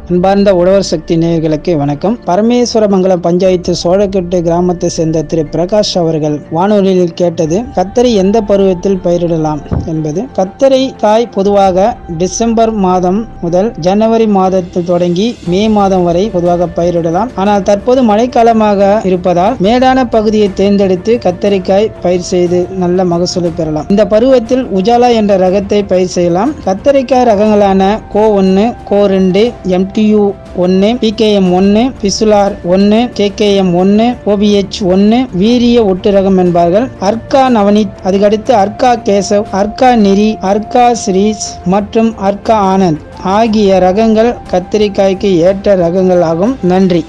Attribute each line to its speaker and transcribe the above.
Speaker 1: அன்பார்ந்த உழவர் சக்தி நேயர்களுக்கு வணக்கம் பரமேஸ்வரமங்கலம் பஞ்சாயத்து சோழக்கட்டு கிராமத்தை சேர்ந்த திரு பிரகாஷ் அவர்கள் வானொலியில் கேட்டது கத்தரி எந்த பருவத்தில் பயிரிடலாம் என்பது கத்தரி காய் பொதுவாக டிசம்பர் மாதம் முதல் ஜனவரி மாதத்தில் தொடங்கி மே மாதம் வரை பொதுவாக பயிரிடலாம் ஆனால் தற்போது மழைக்காலமாக இருப்பதால் மேடான பகுதியை தேர்ந்தெடுத்து கத்தரிக்காய் பயிர் செய்து நல்ல மகசூலை பெறலாம் இந்த பருவத்தில் உஜாலா என்ற ரகத்தை பயிர் செய்யலாம் கத்தரிக்காய் ரகங்களான கோ ஒன்று கோ ரெண்டு எம்டியூ ஒன்று பிகேஎம் ஒன்று பிசுலார் ஒன்று கேகேஎம் ஒன்று ஓபிஹெச் ஒன்று வீரிய ஒட்டு ரகம் என்பார்கள் அர்க்கா நவனித் அதுக்கடுத்து அர்க்கா கேசவ் அர்க்கா நெறி அர்க்கா ஸ்ரீஸ் மற்றும் அர்க்கா ஆனந்த் ஆகிய ரகங்கள் கத்திரிக்காய்க்கு ஏற்ற ரகங்கள் ஆகும் நன்றி